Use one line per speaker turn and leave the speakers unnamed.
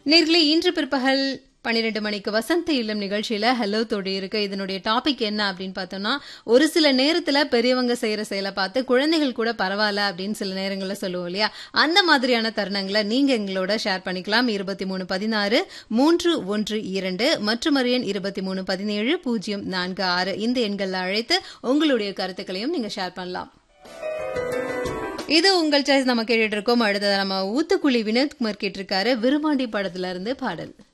நேர்களே இன்று பிற்பகல் பன்னிரெண்டு மணிக்கு வசந்த இல்லம் நிகழ்ச்சியில ஹலோ தோடி இருக்கு இதனுடைய டாபிக் என்ன அப்படின்னு பார்த்தோம்னா ஒரு சில நேரத்துல பெரியவங்க செய்யற செயலை பார்த்து குழந்தைகள் கூட பரவாயில்ல அப்படின்னு சில நேரங்கள்ல சொல்லுவோம் இல்லையா அந்த மாதிரியான தருணங்களை நீங்க எங்களோட ஷேர் பண்ணிக்கலாம் இருபத்தி மூணு பதினாறு மூன்று ஒன்று இரண்டு மற்றும் எண் இருபத்தி மூணு பதினேழு பூஜ்ஜியம் நான்கு ஆறு இந்த எண்கள்ல அழைத்து உங்களுடைய கருத்துக்களையும் நீங்க ஷேர் பண்ணலாம் இது உங்கள் சாய்ஸ் நம்ம கேட்டுட்டு இருக்கோம் அடுத்தது நம்ம ஊத்துக்குழி வினோத்குமார் கேட்டிருக்காரு விருமாண்டி படத்துல இருந்து பாடல்